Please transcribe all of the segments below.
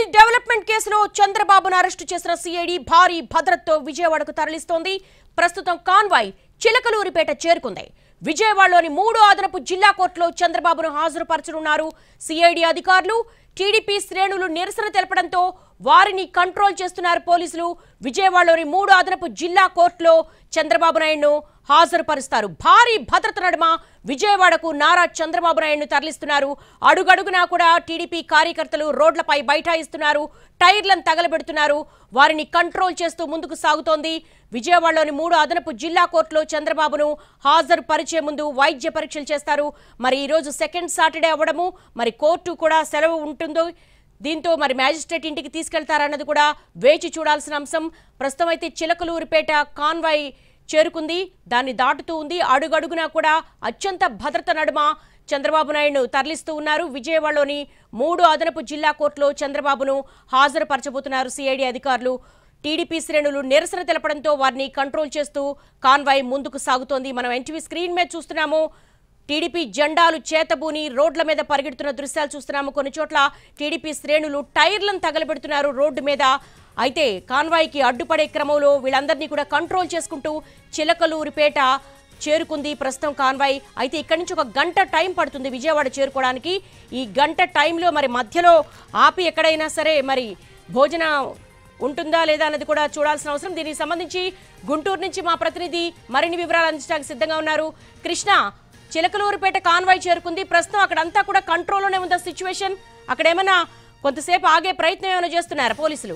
development కేసులో చంద్రబాబును arrest చేసిన సిఐడి భారీ భద్రతతో విజయవాడకు తరలిస్తోంది ప్రస్తుతం కాన్వాయ్ చిలకలూరిపేట చేరుకుంది విజయవాడలోని మూడో అదనపు జిల్లా కోర్టులో చంద్రబాబును హాజరుపరచనున్నారు సిఐడి అధికారులు టీడీపీ శ్రేణులు నిరసన తెలపడంతో వారిని కంట్రోల్ చేస్తున్నారు పోలీసులు విజయవాడలోని మూడు అదనపు జిల్లా కోర్టులో చంద్రబాబు నాయుడును హాజరుపరుస్తారు భారీ భద్రత నడుమ విజయవాడకు నారా చంద్రబాబు నాయుడును తరలిస్తున్నారు అడుగడుగునా కూడా టీడీపీ కార్యకర్తలు రోడ్లపై బైఠాయిస్తున్నారు టైర్లను తగలబెడుతున్నారు వారిని కంట్రోల్ చేస్తూ ముందుకు సాగుతోంది విజయవాడలోని మూడు అదనపు జిల్లా కోర్టులో చంద్రబాబును హాజరు పరిచే ముందు వైద్య పరీక్షలు చేస్తారు మరి ఈ రోజు సెకండ్ సాటర్డే అవ్వడము మరి కోర్టు కూడా సెలవు ఉంటుందో దీంతో మరి మ్యాజిస్ట్రేట్ ఇంటికి తీసుకెళ్తారన్నది కూడా వేచి చూడాల్సిన అంశం ప్రస్తుతం అయితే చిలకలూరిపేట కాన్వాయ్ చేరుకుంది దాన్ని దాటుతూ ఉంది అడుగడుగునా కూడా అత్యంత భద్రత నడుమ చంద్రబాబు నాయుడును తరలిస్తూ ఉన్నారు విజయవాడలోని మూడు అదనపు జిల్లా కోర్టులో చంద్రబాబును హాజరుపరచబోతున్నారు సిఐడి అధికారులు టీడీపీ శ్రేణులు నిరసన తెలపడంతో వారిని కంట్రోల్ చేస్తూ కాన్వాయ్ ముందుకు సాగుతోంది మనం ఎన్టీవీ స్క్రీన్ మీద చూస్తున్నాము టీడీపీ జెండాలు చేతబూని రోడ్ల మీద పరిగెడుతున్న దృశ్యాలు చూస్తున్నాము కొన్ని చోట్ల టీడీపీ శ్రేణులు టైర్లను తగలబెడుతున్నారు రోడ్డు మీద అయితే కాన్వాయ్కి అడ్డుపడే క్రమంలో వీళ్ళందరినీ కూడా కంట్రోల్ చేసుకుంటూ చిలకలూరిపేట చేరుకుంది ప్రస్తుతం కాన్వాయ్ అయితే ఇక్కడి నుంచి ఒక గంట టైం పడుతుంది విజయవాడ చేరుకోవడానికి ఈ గంట టైంలో మరి మధ్యలో ఆపి ఎక్కడైనా సరే మరి భోజన ఉంటుందా లేదా అన్నది కూడా చూడాల్సిన అవసరం దీనికి సంబంధించి గుంటూరు నుంచి మా ప్రతినిధి మరిన్ని వివరాలు అందించడానికి సిద్ధంగా ఉన్నారు కృష్ణ చిలకలూరుపేట కాన్వాయ్ చేరుకుంది ప్రస్తుతం అక్కడంతా కూడా కంట్రోల్లోనే ఉందా సిచ్యువేషన్ అక్కడ ఏమైనా కొంతసేపు ఆగే ప్రయత్నం ఏమైనా చేస్తున్నారా పోలీసులు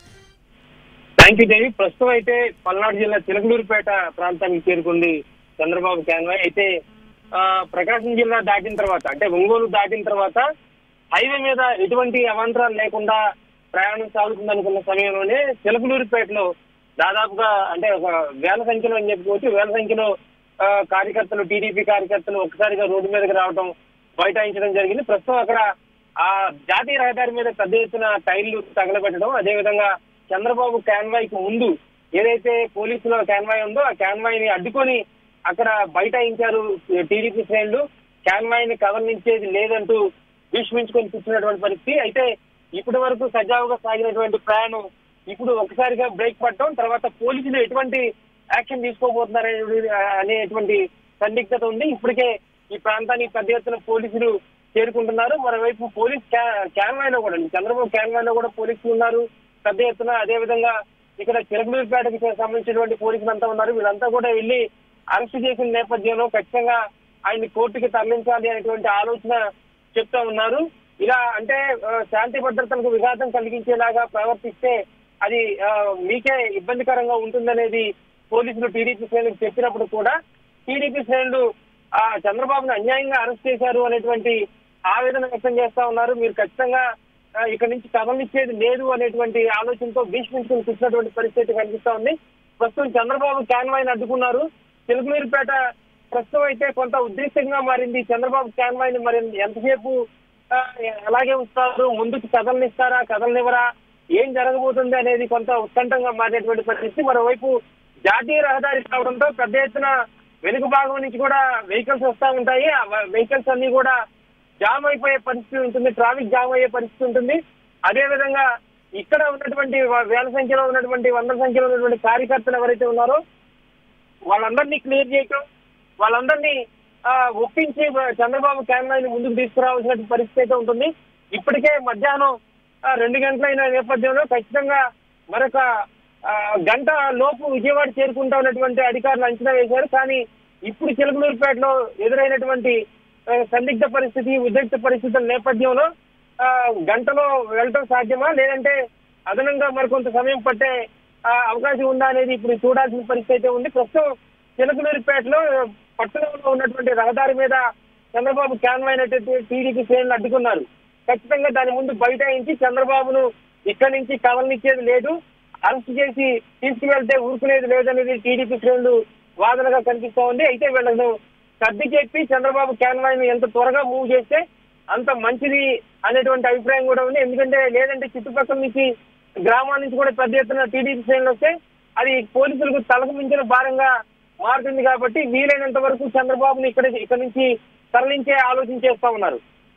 థ్యాంక్ యూ దేవి ప్రస్తుతం అయితే పల్నాడు జిల్లా చిలకలూరుపేట ప్రాంతానికి చేరుకుంది చంద్రబాబు కాన్వాయ్ అయితే ఆ, ప్రకాశం జిల్లా దాటిన తర్వాత అంటే ఒంగోలు దాటిన తర్వాత హైవే మీద ఎటువంటి అవాంతరాలు లేకుండా ప్రయాణం సాగుతుంది అనుకున్న సమయంలోనే చిలకలూరుపేటలో దాదాపుగా అంటే ఒక వేల సంఖ్యలో అని చెప్పుకోవచ్చు వేల సంఖ్యలో ఆ, కార్యకర్తలు టీడీపీ కార్యకర్తలు ఒక్కసారిగా రోడ్డు మీదకి రావడం బైఠాయించడం జరిగింది ప్రస్తుతం అక్కడ ఆ జాతీయ రహదారి మీద పెద్ద ఎత్తున టైర్లు తగలబెట్టడం అదేవిధంగా చంద్రబాబు కాన్వాయ్ కు ముందు ఏదైతే పోలీసుల కాన్వాయ్ ఉందో ఆ కాన్వాయ్ ని అడ్డుకొని అక్కడ బైఠాయించారు టీడీపీ శ్రేణులు కాన్వాయ్ ని కవర్నించేది లేదంటూ భీష్మించుకొని కూర్చున్నటువంటి పరిస్థితి అయితే ఇప్పటి వరకు సజావుగా సాగినటువంటి ప్రయాణం ఇప్పుడు ఒకసారిగా బ్రేక్ పడటం తర్వాత పోలీసులు ఎటువంటి యాక్షన్ తీసుకోబోతున్నారు అనేటువంటి సందిగ్ధత ఉంది ఇప్పటికే ఈ ప్రాంతానికి పెద్ద ఎత్తున పోలీసులు చేరుకుంటున్నారు మరోవైపు పోలీస్ క్యాన్వాయ్ లో కూడా చంద్రబాబు క్యాన్వాయ్ లో కూడా పోలీసులు ఉన్నారు పెద్ద ఎత్తున అదే విధంగా ఇక్కడ చిలకలూరుపేటకి సంబంధించినటువంటి పోలీసులు అంతా ఉన్నారు వీళ్ళంతా కూడా వెళ్ళి అరెస్ట్ చేసిన నేపథ్యంలో ఖచ్చితంగా ఆయన్ని కోర్టుకి తరలించాలి అనేటువంటి ఆలోచన చెప్తా ఉన్నారు ఇలా అంటే ఆ, శాంతి భద్రతలకు విఘాతం కలిగించేలాగా ప్రవర్తిస్తే అది ఆ, మీకే ఇబ్బందికరంగా ఉంటుందనేది పోలీసులు టీడీపీ శ్రేణులకు చెప్పినప్పుడు కూడా టీడీపీ శ్రేణులు ఆ చంద్రబాబును అన్యాయంగా అరెస్ట్ చేశారు అనేటువంటి ఆవేదన వ్యక్తం చేస్తా ఉన్నారు మీరు ఖచ్చితంగా ఆ, ఇక్కడ నుంచి కదలనిచ్చేది లేదు అనేటువంటి ఆలోచనతో భీష్మించుకుని కూర్చున్నటువంటి పరిస్థితి కనిపిస్తా ఉంది ప్రస్తుతం చంద్రబాబు కాన్వాయ్ని అడ్డుకున్నారు చిలుకలూరుపేట ప్రస్తుతం అయితే కొంత ఉద్రిక్తంగా మారింది చంద్రబాబు కాన్వాయ్ని మరి ఎంతసేపు ఆ, అలాగే ఉంచుతారు ముందుకు కదలనిస్తారా కదలనివ్వరా ఏం జరగబోతుంది అనేది కొంత ఉత్కంఠంగా మారినటువంటి పరిస్థితి మరోవైపు జాతీయ రహదారి కావడంతో పెద్ద ఎత్తున వెనుక భాగం నుంచి కూడా వెహికల్స్ వస్తా ఉంటాయి ఆ వెహికల్స్ అన్ని కూడా జామ్ అయిపోయే పరిస్థితి ఉంటుంది ట్రాఫిక్ జామ్ అయ్యే పరిస్థితి ఉంటుంది అదే విధంగా ఇక్కడ ఉన్నటువంటి వ- వేల సంఖ్యలో ఉన్నటువంటి వందల సంఖ్యలో ఉన్నటువంటి కార్యకర్తలు ఎవరైతే ఉన్నారో వాళ్ళందరినీ క్లియర్ చేయటం వాళ్ళందరినీ ఆ, ఒప్పించి చంద్రబాబు క్యాన్వాయ్ని ముందుకు తీసుకురావాల్సిన పరిస్థితి అయితే ఉంటుంది ఇప్పటికే మధ్యాహ్నం ఆ, రెండు గంటలైన నేపథ్యంలో ఖచ్చితంగా మరొక ఆ, గంట లోపు విజయవాడ చేరుకుంటా ఉన్నటువంటి అధికారులు అంచనా వేశారు కానీ ఇప్పుడు చిలకలూరుపేటలో ఎదురైనటువంటి ఆ, సందిగ్ధ పరిస్థితి ఉద్రిక్త పరిస్థితుల నేపథ్యంలో ఆ, గంటలో వెళ్ళటం సాధ్యమా లేదంటే అదనంగా మరికొంత సమయం పట్టే ఆ, అవకాశం ఉందా అనేది ఇప్పుడు చూడాల్సిన పరిస్థితి అయితే ఉంది ప్రస్తుతం చిలకలూరిపేటలో పట్టణంలో ఉన్నటువంటి రహదారి మీద చంద్రబాబు క్యాన్వైనటువంటి టీడీపీ శ్రేణులు అడ్డుకున్నారు ఖచ్చితంగా దాని ముందు బైఠాయించి చంద్రబాబును ఇక్కడి నుంచి కవలనిచ్చేది లేదు అరెస్ట్ చేసి తీసుకువెళ్తే ఊరుకునేది లేదనేది టీడీపీ శ్రేణులు వాదనగా కనిపిస్తా ఉంది అయితే వీళ్ళను సర్ది చెప్పి చంద్రబాబు క్యాన్వాయ్ ఎంత త్వరగా మూవ్ చేస్తే అంత మంచిది అనేటువంటి అభిప్రాయం కూడా ఉంది ఎందుకంటే లేదంటే చుట్టుపక్కల నుంచి గ్రామాల నుంచి కూడా పెద్ద ఎత్తున టీడీపీ శ్రేణులు వస్తే అది పోలీసులకు తలకు మించిన భారంగా మారుతుంది కాబట్టి వీలైనంత వరకు చంద్రబాబుని ఇక్కడ ఇక్కడ నుంచి తరలించే ఆలోచన చేస్తా ఉన్నారు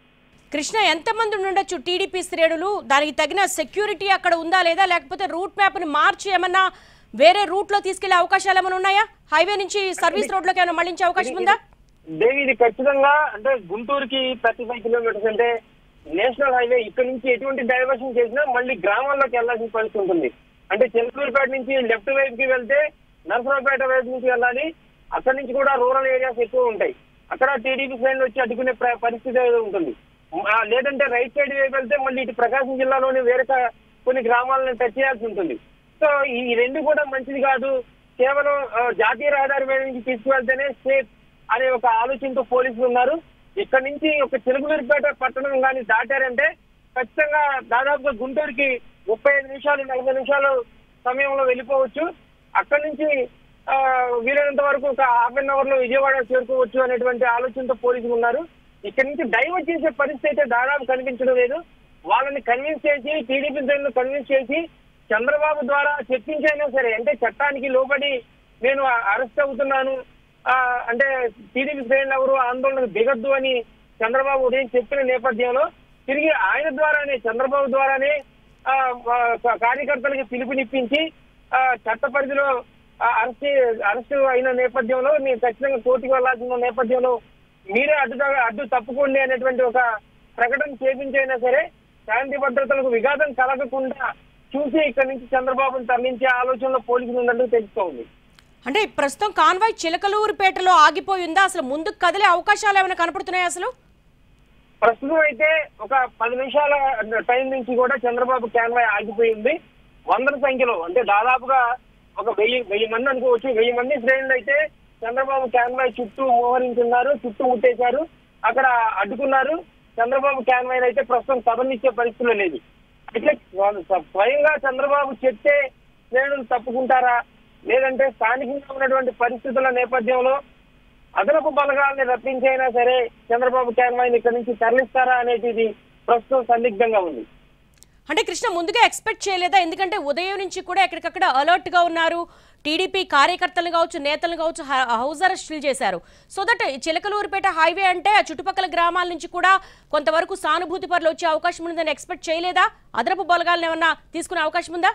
కృష్ణ ఎంతమంది ఉండొచ్చు టీడీపీ శ్రేణులు దానికి తగిన సెక్యూరిటీ అక్కడ ఉందా లేదా లేకపోతే రూట్ మ్యాప్ని మార్చి ఏమన్నా వేరే రూట్ లో తీసుకెళ్లే అవకాశాలు ఏమైనా ఉన్నాయా హైవే నుంచి సర్వీస్ రోడ్ లోకి ఏమైనా మళ్ళించే అవకాశం ఉందా దేవి ఇది ఖచ్చితంగా అంటే గుంటూరుకి థర్టీ ఫైవ్ కిలోమీటర్స్ అంటే నేషనల్ హైవే ఇక్కడ నుంచి ఎటువంటి డైవర్షన్ చేసినా మళ్ళీ గ్రామాల్లోకి వెళ్లాల్సిన పరిస్థితి ఉంటుంది అంటే చిలకూరుపేట నుంచి లెఫ్ట్ వైపుకి వెళ్తే నరసరావుపేట వైపు నుంచి వెళ్ళాలి అక్కడి నుంచి కూడా రూరల్ ఏరియాస్ ఎక్కువ ఉంటాయి అక్కడ టీడీపీ శ్రేణులు వచ్చి అడ్డుకునే ప్ర- పరిస్థితి అనేది ఉంటుంది ఆ, లేదంటే రైట్ సైడ్ వైపు వెళ్తే మళ్ళీ ఇటు ప్రకాశం జిల్లాలోని వేరే క- కొన్ని గ్రామాలను టచ్ చేయాల్సి ఉంటుంది సో ఈ రెండు కూడా మంచిది కాదు కేవలం ఆ, జాతీయ రహదారి మీద నుంచి తీసుకువెళ్తేనే సేఫ్ అనే ఒక ఆలోచనతో పోలీసులు ఉన్నారు ఇక్కడ నుంచి ఒక చిలుకలూరిపేట పట్టణం కానీ దాటారంటే ఖచ్చితంగా దాదాపుగా గుంటూరుకి ముప్పై ఐదు నిమిషాలు నలభై నిమిషాలు సమయంలో వెళ్ళిపోవచ్చు అక్కడి నుంచి ఆ, వీలైనంత వరకు ఒక హాఫ్ అన్ అవర్ లో విజయవాడ చేరుకోవచ్చు అనేటువంటి ఆలోచనతో పోలీసులు ఉన్నారు ఇక్కడ నుంచి డైవర్ట్ చేసే పరిస్థితి అయితే దాదాపు కనిపించడం లేదు వాళ్ళని కన్విన్స్ చేసి టీడీపీ శ్రేణులు కన్విన్స్ చేసి చంద్రబాబు ద్వారా చెప్పించైనా సరే అంటే చట్టానికి లోబడి నేను అరెస్ట్ అవుతున్నాను ఆ, అంటే టీడీపీ శ్రేణులు ఎవరు ఆందోళనకు దిగద్దు అని చంద్రబాబు ఉదయం చెప్పిన నేపథ్యంలో తిరిగి ఆయన ద్వారానే చంద్రబాబు ద్వారానే ఆ, ఆ, కార్యకర్తలకి పిలుపునిప్పించి ఆ, చట్ట పరిధిలో ఆ, అరెస్ట్ అరెస్ట్ అయిన నేపథ్యంలో నేను ఖచ్చితంగా కోర్టుకు వెళ్లాల్సిన నేపథ్యంలో మీరే అడ్డు అడ్డు తప్పుకోండి అనేటువంటి ఒక ప్రకటన చేపించైనా సరే శాంతి భద్రతలకు విఘాతం కలగకుండా చూసి ఇక్కడి నుంచి చంద్రబాబును తరలించే ఆలోచనలో పోలీసులు ఉన్నట్టు తెలుస్తోంది అంటే ప్రస్తుతం కాన్వాయ్ చిలకలూరుపేటలో ఆగిపోయిందా అసలు ముందుకు కదిలే అవకాశాలు ఏమైనా కనపడుతున్నాయి అసలు ప్రస్తుతం అయితే ఒక పది నిమిషాల టైం నుంచి కూడా చంద్రబాబు క్యాన్వాయ్ ఆగిపోయింది వందల సంఖ్యలో అంటే దాదాపుగా ఒక వెయ్యి వెయ్యి మంది అనుకోవచ్చు వెయ్యి మంది శ్రేణులు అయితే చంద్రబాబు క్యాన్వాయ్ చుట్టూ మోహరించున్నారు చుట్టూ ముట్టేశారు అక్కడ అడ్డుకున్నారు చంద్రబాబు క్యాన్వాయ్ అయితే ప్రస్తుతం కథనిచ్చే పరిస్థితులు లేదు అయితే వాళ్ళు స్వ- స్వయంగా చంద్రబాబు చెప్తే శ్రేణులు తప్పుకుంటారా లేదంటే స్థానికంగా ఉన్నటువంటి పరిస్థితుల నేపథ్యంలో అదనపు బలగాల్ని రప్పించైనా సరే చంద్రబాబు క్యాన్వాయిని ఇక్కడ నుంచి తరలిస్తారా అనేది ప్రస్తుతం సందిగ్ధంగా ఉంది అంటే కృష్ణ ముందుగా ఎక్స్పెక్ట్ చేయలేదా ఎందుకంటే ఉదయం నుంచి కూడా ఎక్కడికక్కడ అలర్ట్ గా ఉన్నారు టీడీపీ కార్యకర్తలు కావచ్చు నేతలు కావచ్చు హ- హౌస్ అరెస్టులు చేశారు సో దట్ చిలకలూరుపేట హైవే అంటే ఆ చుట్టుపక్కల గ్రామాల నుంచి కూడా కొంతవరకు సానుభూతి పరులు వచ్చే అవకాశం ఉందని ఎక్స్పెక్ట్ చేయలేదా అదనపు బలగాలను ఏమన్నా తీసుకునే అవకాశం ఉందా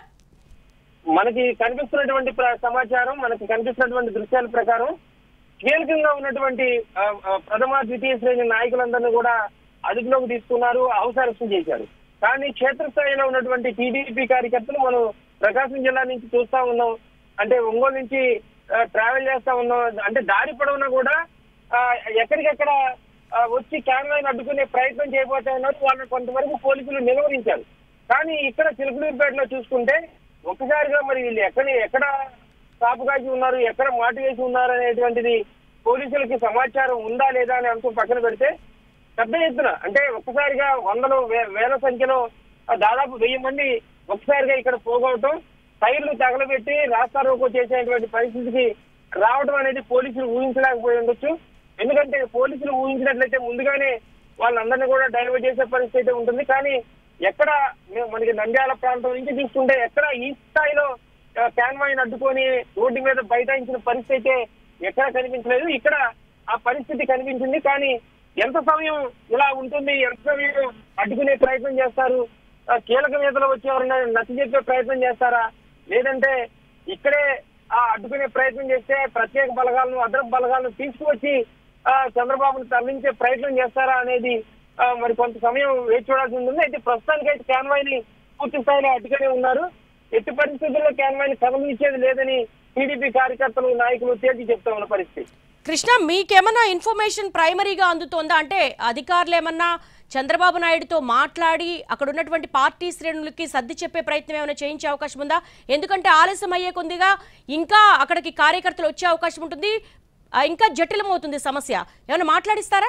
మనకి కనిపిస్తున్నటువంటి ప్ర- సమాచారం మనకి కనిపిస్తున్నటువంటి దృశ్యాల ప్రకారం కీలకంగా ఉన్నటువంటి ఆ, ఆ, ప్రథమ ద్వితీయ శ్రేణి నాయకులందరినీ కూడా అదుపులోకి తీసుకున్నారు హౌస్ అరెస్ట్ చేశారు కానీ క్షేత్రస్థాయిలో ఉన్నటువంటి టీడీపీ కార్యకర్తలు మనం ప్రకాశం జిల్లా నుంచి చూస్తా ఉన్నాం అంటే ఒంగోలు నుంచి ట్రావెల్ చేస్తా ఉన్నాం అంటే దారి పొడవునా కూడా ఆ, ఎక్కడికెక్కడ ఆ, వచ్చి క్యాన్వాయిని అడ్డుకునే ప్రయత్నం చేయబోతా ఉన్నారు వాళ్ళని కొంతవరకు పోలీసులు నిలవరించారు కానీ ఇక్కడ చిలుకలూరుపేటలో చూసుకుంటే ఒక్కసారిగా మరి వీళ్ళు ఎక్కడ ఎక్కడ కాపు కాసి ఉన్నారు ఎక్కడ మాటు వేసి ఉన్నారు అనేటువంటిది పోలీసులకి సమాచారం ఉందా లేదా అనే అంశం పక్కన పెడితే పెద్ద ఎత్తున అంటే ఒక్కసారిగా వందలు వే- వేల సంఖ్యలో ఆ, దాదాపు వెయ్యి మంది ఒక్కసారిగా ఇక్కడ పోగొట్టడం టైర్లు తగలబెట్టి రాస్తా రోకో చేసేటువంటి పరిస్థితికి రావడం అనేది పోలీసులు ఊహించలేకపోయి ఉండొచ్చు ఎందుకంటే పోలీసులు ఊహించినట్లయితే ముందుగానే వాళ్ళందరినీ కూడా డైవర్ట్ చేసే పరిస్థితి అయితే ఉంటుంది కానీ ఎక్కడ మే- మనకి నంద్యాల ప్రాంతం నుంచి తీసుకుంటే ఎక్కడ ఈ స్థాయిలో క్యాన్వాయిని అడ్డుకొని రోడ్డు మీద బైఠాయించిన పరిస్థితి అయితే ఎక్కడ కనిపించలేదు ఇక్కడ ఆ పరిస్థితి కనిపించింది కానీ ఎంత సమయం ఇలా ఉంటుంది ఎంత సమయం అడ్డుకునే ప్రయత్నం చేస్తారు ఆ, కీలక నేతలు వచ్చి ఎవరైనా నచ్చ చెప్పే ప్రయత్నం చేస్తారా లేదంటే ఇక్కడే ఆ అడ్డుకునే ప్రయత్నం చేస్తే ప్రత్యేక బలగాలను అదనపు బలగాలను తీసుకువచ్చి ఆ, చంద్రబాబును తరలించే ప్రయత్నం చేస్తారా అనేది ఆ, మరి కొంత సమయం వేచి చూడాల్సి ఉంటుంది అయితే ప్రస్తుతానికి అయితే క్యాన్వాయిని పూర్తి స్థాయిలో అడ్డుకునే ఉన్నారు ఎట్టి పరిస్థితుల్లో క్యాన్వాయిని కదలించేది లేదని టీడీపీ కార్యకర్తలు నాయకులు తేల్చి చెప్తా ఉన్న పరిస్థితి కృష్ణ మీకేమన్నా ఇన్ఫర్మేషన్ ప్రైమరీగా అందుతోందా అంటే అధికారులు ఏమన్నా చంద్రబాబు నాయుడుతో మాట్లాడి అక్కడ ఉన్నటువంటి పార్టీ శ్రేణులకి సర్ది చెప్పే ప్రయత్నం ఏమైనా చేయించే అవకాశం ఉందా ఎందుకంటే ఆలస్యం అయ్యే కొద్దిగా ఇంకా అక్కడికి కార్యకర్తలు వచ్చే అవకాశం ఉంటుంది ఆ, ఇంకా జటిలమవుతుంది సమస్య ఏమైనా మాట్లాడిస్తారా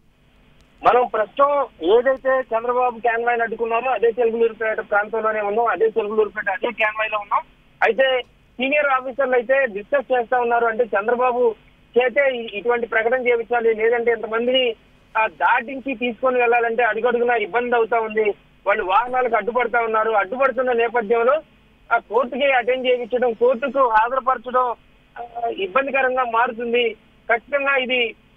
మనం ప్రస్తుతం ఏదైతే చంద్రబాబు క్యాన్వాయిని అడ్డుకున్నారో అదే తెలుగులూరుపేట ప్రాంతంలోనే ఉన్నాం అదే తెలుగులూరుపేట అదే క్యాన్వాయ్ లో ఉన్నాం అయితే సీనియర్ ఆఫీసర్లు అయితే డిస్కస్ చేస్తా ఉన్నారు అంటే చంద్రబాబు చేతే ఇ- ఇటువంటి ప్రకటన చేయించాలి లేదంటే ఇంతమందిని ఆ, దాటించి తీసుకొని వెళ్ళాలంటే అడుగడుగునా ఇబ్బంది అవుతా ఉంది వాళ్ళు వాహనాలకు అడ్డుపడతా ఉన్నారు అడ్డుపడుతున్న నేపథ్యంలో ఆ కోర్టుకి అటెండ్ చేయించడం కోర్టుకు హాజరుపరచడం ఆ, ఇబ్బందికరంగా మారుతుంది ఖచ్చితంగా ఇది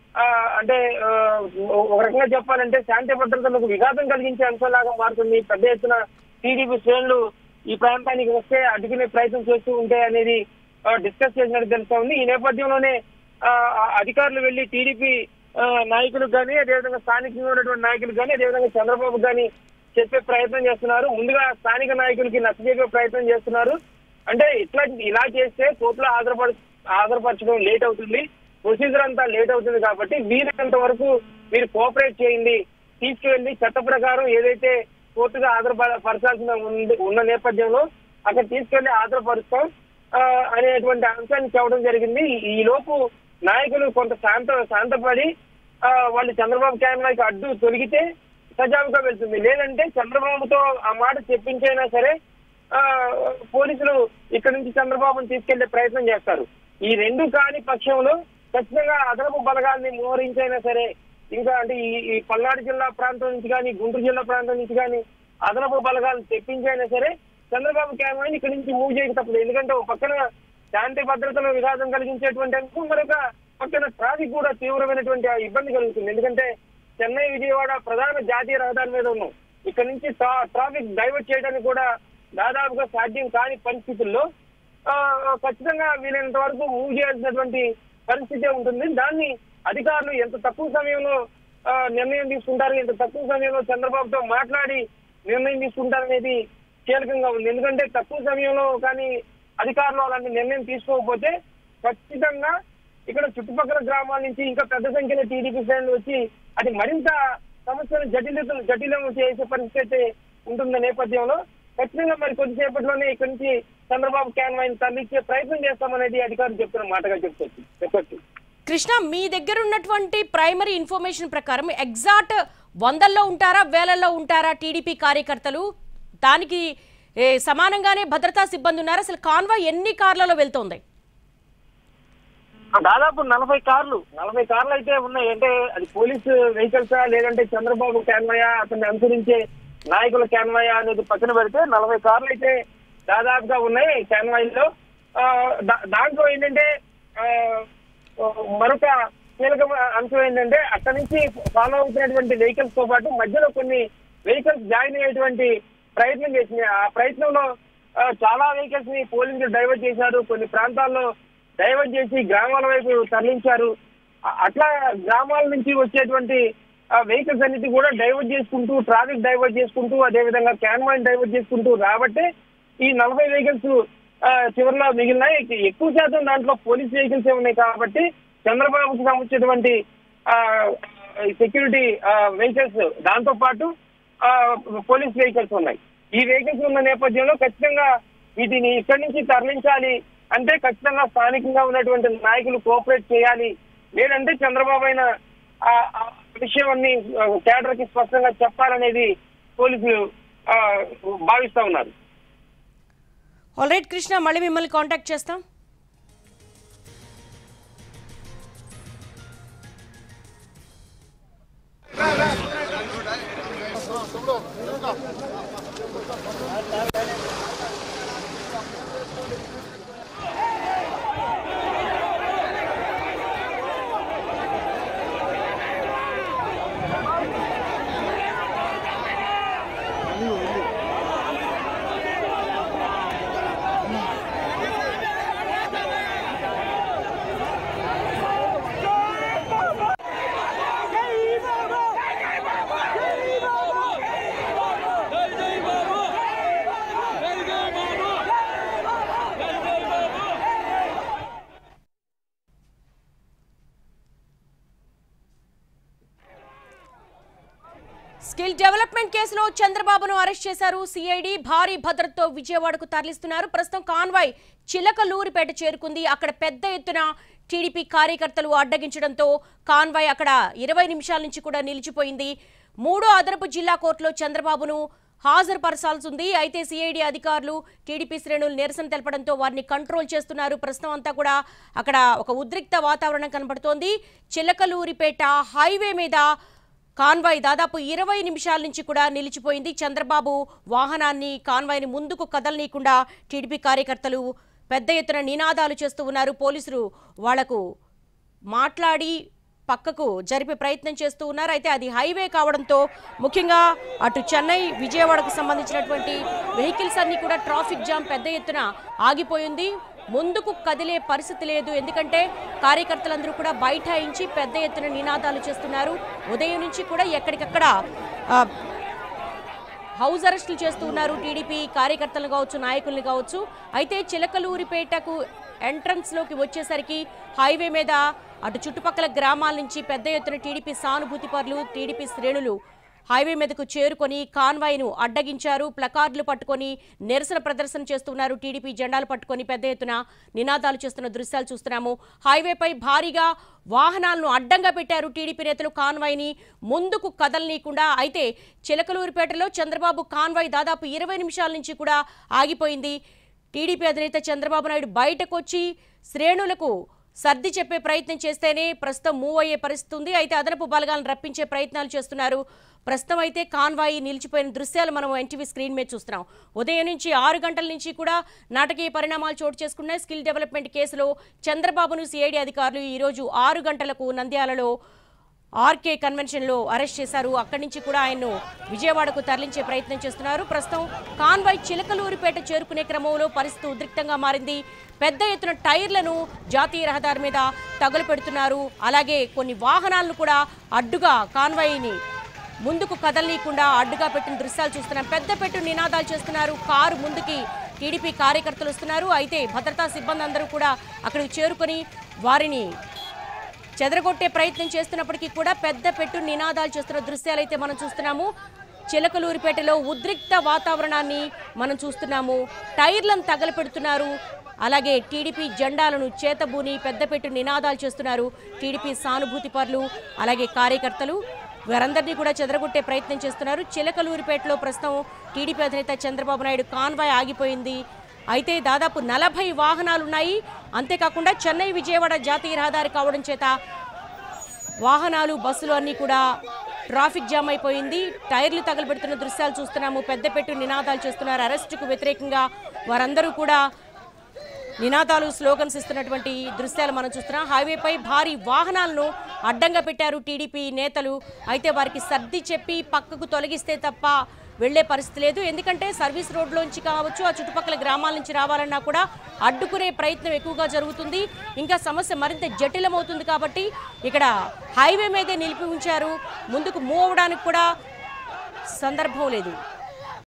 ఆ, అంటే ఆ, ఒక రకంగా చెప్పాలంటే శాంతి భద్రతలకు విఘాతం కలిగించే అంశంలాగా మారుతుంది పెద్ద ఎత్తున టీడీపీ శ్రేణులు ఈ ప్రాంతానికి వస్తే అడ్డుకునే ప్రయత్నం చేస్తూ ఉంటే అనేది ఆ, డిస్కస్ చేసినట్టు తెలుస్తా ఉంది ఈ నేపథ్యంలోనే ఆ, ఆ అధికారులు వెళ్లి టీడీపీ ఆ, నాయకులకు కానీ అదేవిధంగా స్థానికంగా ఉన్నటువంటి నాయకులకు కానీ అదేవిధంగా చంద్రబాబు కానీ చెప్పే ప్రయత్నం చేస్తున్నారు ముందుగా స్థానిక నాయకులకి నచ్చజెప్పే ప్రయత్నం చేస్తున్నారు అంటే ఇట్లా ఇలా చేస్తే కోర్టులో హాజరుపడ హాజరుపరచడం లేట్ అవుతుంది ప్రొసీజర్ అంతా లేట్ అవుతుంది కాబట్టి వీలైనంత వరకు మీరు కోఆపరేట్ చేయండి తీసుకువెళ్ళి చట్ట ప్రకారం ఏదైతే కోర్టుగా హాజరుపరచాల్సిన ఉంది ఉన్న నేపథ్యంలో అక్కడ తీసుకెళ్లి హాజరుపరుస్తాం ఆ, అనేటువంటి అంశాన్ని చెప్పడం జరిగింది ఈ- ఈ లోపు నాయకులు కొంత శాంత శాంతపడి ఆ, వాళ్ళు చంద్రబాబు క్యాన్వాకి అడ్డు తొలగితే సజావుగా వెళ్తుంది లేదంటే చంద్రబాబుతో ఆ మాట చెప్పించైనా సరే ఆ పోలీసులు ఇక్కడ నుంచి చంద్రబాబును తీసుకెళ్లే ప్రయత్నం చేస్తారు ఈ రెండు కాని పక్షంలో ఖచ్చితంగా అదనపు బలగాల్ని మోహరించైనా సరే ఇంకా అంటే ఈ ఈ పల్నాడు జిల్లా ప్రాంతం నుంచి కానీ గుంటూరు జిల్లా ప్రాంతం నుంచి కానీ అదనపు బలగాలను తెప్పించైనా సరే చంద్రబాబు క్యామ్రాని ఇక్కడి నుంచి మూవ్ చేయక తప్పదు ఎందుకంటే ఒక పక్కన శాంతి భద్రతలో విఘాతం కలిగించేటువంటి అంశం మరొక పక్కన ట్రాఫిక్ కూడా తీవ్రమైనటువంటి ఇబ్బంది కలుగుతుంది ఎందుకంటే చెన్నై విజయవాడ ప్రధాన జాతీయ రహదారి మీద ఉన్నాం ఇక్కడ నుంచి ట్రా- ట్రాఫిక్ డైవర్ట్ చేయడానికి కూడా దాదాపుగా సాధ్యం కాని పరిస్థితుల్లో ఆ, ఖచ్చితంగా వీలైనంత వరకు మూవ్ చేయాల్సినటువంటి పరిస్థితి ఉంటుంది దాన్ని అధికారులు ఎంత తక్కువ సమయంలో ఆ, నిర్ణయం తీసుకుంటారు ఎంత తక్కువ సమయంలో చంద్రబాబుతో మాట్లాడి నిర్ణయం తీసుకుంటారు అనేది కీలకంగా ఉంది ఎందుకంటే తక్కువ సమయంలో కానీ అధికారులు అలాంటి నిర్ణయం తీసుకోకపోతే ఖచ్చితంగా ఇక్కడ చుట్టుపక్కల గ్రామాల నుంచి ఇంకా పెద్ద సంఖ్యలో టీడీపీ శ్రేణులు వచ్చి అది మరింత సమస్యను జటిల జటిలం చేసే పరిస్థితి అయితే ఉంటున్న నేపథ్యంలో ఖచ్చితంగా మరి కొద్దిసేపట్లోనే ఇక్కడి నుంచి చంద్రబాబు క్యాన్వాయిన్ తరలించే ప్రయత్నం చేస్తామనేది అధికారులు చెప్తున్న మాటగా చెప్తారు చెప్పొచ్చు కృష్ణ మీ దగ్గర ఉన్నటువంటి ప్రైమరీ ఇన్ఫర్మేషన్ ప్రకారం ఎగ్జాక్ట్ వందల్లో ఉంటారా వేలల్లో ఉంటారా టీడీపీ కార్యకర్తలు దానికి ఏ, సమానంగానే భద్రతా సిబ్బంది ఉన్నారు అసలు కాన్వాయ్ ఎన్ని కార్లలో వెళ్తోంది దాదాపు నలభై కార్లు నలభై కార్లు అయితే ఉన్నాయి అంటే అది పోలీసు వెహికల్సా లేదంటే చంద్రబాబు క్యాన్వయా అతన్ని అనుసరించే నాయకుల క్యాన్వయా అనేది పక్కన పెడితే నలభై కార్లు అయితే దాదాపుగా ఉన్నాయి క్యాన్వాయిల్లో ఆ, దా- దాంట్లో ఏంటంటే ఆ, మరొక కీలక అంశం ఏంటంటే అక్కడి నుంచి ఫాలో అవుతున్నటువంటి వెహికల్స్ తో పాటు మధ్యలో కొన్ని వెహికల్స్ జాయిన్ అయ్యేటువంటి ప్రయత్నం చేసింది ఆ ప్రయత్నంలో ఆ, చాలా వెహికల్స్ ని పోలీసులు డైవర్ట్ చేశారు కొన్ని ప్రాంతాల్లో డైవర్ట్ చేసి గ్రామాల వైపు తరలించారు అ- అట్లా గ్రామాల నుంచి వచ్చేటువంటి వెహికల్స్ అన్నిటి కూడా డైవర్ట్ చేసుకుంటూ ట్రాఫిక్ డైవర్ట్ చేసుకుంటూ అదే విధంగా క్యాన్వాయిన్ డైవర్ట్ చేసుకుంటూ రాబట్టే ఈ నలభై వెహికల్స్ చివరిలో మిగిలినాయి ఎక్- ఎక్కువ శాతం దాంట్లో పోలీస్ వెహికల్స్ ఉన్నాయి కాబట్టి చంద్రబాబుకు సంబంధించినటువంటి సెక్యూరిటీ వెహికల్స్ దాంతో పాటు ఆ, పోలీస్ వెహికల్స్ ఉన్నాయి ఈ వెహికల్స్ ఉన్న నేపథ్యంలో ఖచ్చితంగా వీటిని ఇక్కడి నుంచి తరలించాలి అంటే ఖచ్చితంగా స్థానికంగా ఉన్నటువంటి నాయకులు కోఆపరేట్ చేయాలి లేదంటే చంద్రబాబు అయిన ఆ ఆ విషయాన్ని కేడర్ కి స్పష్టంగా చెప్పాలనేది పోలీసులు ఆ, భావిస్తా ఉన్నారు ఆల్ రైట్ కృష్ణ మళ్ళీ మిమ్మల్ని కాంటాక్ట్ చేస్తాం స్కిల్ డెవలప్మెంట్ కేసులో చంద్రబాబును అరెస్ట్ చేశారు సిఐడి భారీ భద్రతతో విజయవాడకు తరలిస్తున్నారు ప్రస్తుతం కాన్వాయ్ చిలకలూరిపేట చేరుకుంది అక్కడ పెద్ద ఎత్తున టీడీపీ కార్యకర్తలు అడ్డగించడంతో కాన్వాయ్ అక్కడ ఇరవై నిమిషాల నుంచి కూడా నిలిచిపోయింది మూడో అదనపు జిల్లా కోర్టులో చంద్రబాబును హాజరుపరచాల్సి ఉంది అయితే సిఐడి అధికారులు టీడీపీ శ్రేణులు నిరసన తెలపడంతో వారిని కంట్రోల్ చేస్తున్నారు ప్రస్తుతం అంతా కూడా అక్కడ ఒక ఉద్రిక్త వాతావరణం కనబడుతోంది చిలకలూరిపేట హైవే మీద కాన్వాయ్ దాదాపు ఇరవై నిమిషాల నుంచి కూడా నిలిచిపోయింది చంద్రబాబు వాహనాన్ని కాన్వాయ్ని ముందుకు కదలనీయకుండా టీడీపీ కార్యకర్తలు పెద్ద ఎత్తున నినాదాలు చేస్తూ ఉన్నారు పోలీసులు వాళ్లకు మాట్లాడి పక్కకు జరిపే ప్రయత్నం చేస్తూ ఉన్నారు అయితే అది హైవే కావడంతో ముఖ్యంగా అటు చెన్నై విజయవాడకు సంబంధించినటువంటి వెహికల్స్ అన్ని కూడా ట్రాఫిక్ జామ్ పెద్ద ఎత్తున ఆగిపోయింది ముందుకు కదిలే పరిస్థితి లేదు ఎందుకంటే కార్యకర్తలందరూ కూడా బైఠాయించి పెద్ద ఎత్తున నినాదాలు చేస్తున్నారు ఉదయం నుంచి కూడా ఎక్కడికక్కడ ఆ, హౌస్ అరెస్టులు చేస్తూ ఉన్నారు టీడీపీ కార్యకర్తలు కావచ్చు నాయకుల్ని కావచ్చు అయితే చిలకలూరిపేటకు ఎంట్రన్స్ లోకి వచ్చేసరికి హైవే మీద అటు చుట్టుపక్కల గ్రామాల నుంచి పెద్ద ఎత్తున టీడీపీ సానుభూతి పరులు టీడీపీ శ్రేణులు హైవే మీదకు చేరుకొని కాన్వాయ్ను అడ్డగించారు ప్లకార్డులు పట్టుకొని నిరసన ప్రదర్శన చేస్తున్నారు టీడీపీ జెండాలు పట్టుకొని పెద్ద ఎత్తున నినాదాలు చేస్తున్న దృశ్యాలు చూస్తున్నాము హైవేపై భారీగా వాహనాలను అడ్డంగా పెట్టారు టీడీపీ నేతలు కాన్వాయ్ని ముందుకు కదలనీయకుండా అయితే చిలకలూరిపేటలో చంద్రబాబు కాన్వాయ్ దాదాపు ఇరవై నిమిషాల నుంచి కూడా ఆగిపోయింది టీడీపీ అధినేత చంద్రబాబు నాయుడు బయటకు వచ్చి శ్రేణులకు సర్ది చెప్పే ప్రయత్నం చేస్తేనే ప్రస్తుతం మూవ్ అయ్యే పరిస్థితి ఉంది అయితే అదనపు బలగాలను రప్పించే ప్రయత్నాలు చేస్తున్నారు ప్రస్తుతం అయితే కాన్వాయి నిలిచిపోయిన దృశ్యాలు మనం ఎన్టీవీ స్క్రీన్ మీద చూస్తున్నాం ఉదయం నుంచి ఆరు గంటల నుంచి కూడా నాటకీయ పరిణామాలు చోటు చేసుకున్నాయి స్కిల్ డెవలప్మెంట్ కేసులో చంద్రబాబును సిఐడి అధికారులు ఈరోజు ఆరు గంటలకు నంద్యాలలో ఆర్కే కన్వెన్షన్లో అరెస్ట్ చేశారు అక్కడి నుంచి కూడా ఆయన్ను విజయవాడకు తరలించే ప్రయత్నం చేస్తున్నారు ప్రస్తుతం కాన్వాయ్ చిలకలూరిపేట చేరుకునే క్రమంలో పరిస్థితి ఉద్రిక్తంగా మారింది పెద్ద ఎత్తున టైర్లను జాతీయ రహదారి మీద తగులు పెడుతున్నారు అలాగే కొన్ని వాహనాలను కూడా అడ్డుగా కాన్వాయ్ని ముందుకు కదలనీయకుండా అడ్డుగా పెట్టిన దృశ్యాలు చూస్తున్నాం పెద్ద పెట్టు నినాదాలు చేస్తున్నారు కారు ముందుకి టీడీపీ కార్యకర్తలు వస్తున్నారు అయితే భద్రతా సిబ్బంది అందరూ కూడా అక్కడికి చేరుకొని వారిని చెదరగొట్టే ప్రయత్నం చేస్తున్నప్పటికీ కూడా పెద్ద పెట్టు నినాదాలు చేస్తున్న దృశ్యాలు అయితే మనం చూస్తున్నాము చిలకలూరిపేటలో ఉద్రిక్త వాతావరణాన్ని మనం చూస్తున్నాము టైర్లను తగలపెడుతున్నారు అలాగే టీడీపీ జెండాలను చేతబూని పెద్దపెట్టు నినాదాలు చేస్తున్నారు టీడీపీ సానుభూతి పరులు అలాగే కార్యకర్తలు వారందరినీ కూడా చెదరగొట్టే ప్రయత్నం చేస్తున్నారు చిలకలూరిపేటలో ప్రస్తుతం టీడీపీ అధినేత చంద్రబాబు నాయుడు కాన్వాయ్ ఆగిపోయింది అయితే దాదాపు నలభై వాహనాలు ఉన్నాయి అంతేకాకుండా చెన్నై విజయవాడ జాతీయ రహదారి కావడం చేత వాహనాలు బస్సులు అన్నీ కూడా ట్రాఫిక్ జామ్ అయిపోయింది టైర్లు తగలబెడుతున్న దృశ్యాలు చూస్తున్నాము పెద్దపెట్టు నినాదాలు చేస్తున్నారు అరెస్టుకు వ్యతిరేకంగా వారందరూ కూడా నినాదాలు స్లోగన్స్ ఇస్తున్నటువంటి దృశ్యాలు మనం చూస్తున్నాం హైవేపై భారీ వాహనాలను అడ్డంగా పెట్టారు టీడీపీ నేతలు అయితే వారికి సర్ది చెప్పి పక్కకు తొలగిస్తే తప్ప వెళ్లే పరిస్థితి లేదు ఎందుకంటే సర్వీస్ రోడ్లోంచి కావచ్చు ఆ చుట్టుపక్కల గ్రామాల నుంచి రావాలన్నా కూడా అడ్డుకునే ప్రయత్నం ఎక్కువగా జరుగుతుంది ఇంకా సమస్య మరింత జటిలమవుతుంది కాబట్టి ఇక్కడ హైవే మీదే నిలిపి ఉంచారు ముందుకు మూవ్ అవడానికి కూడా సందర్భం లేదు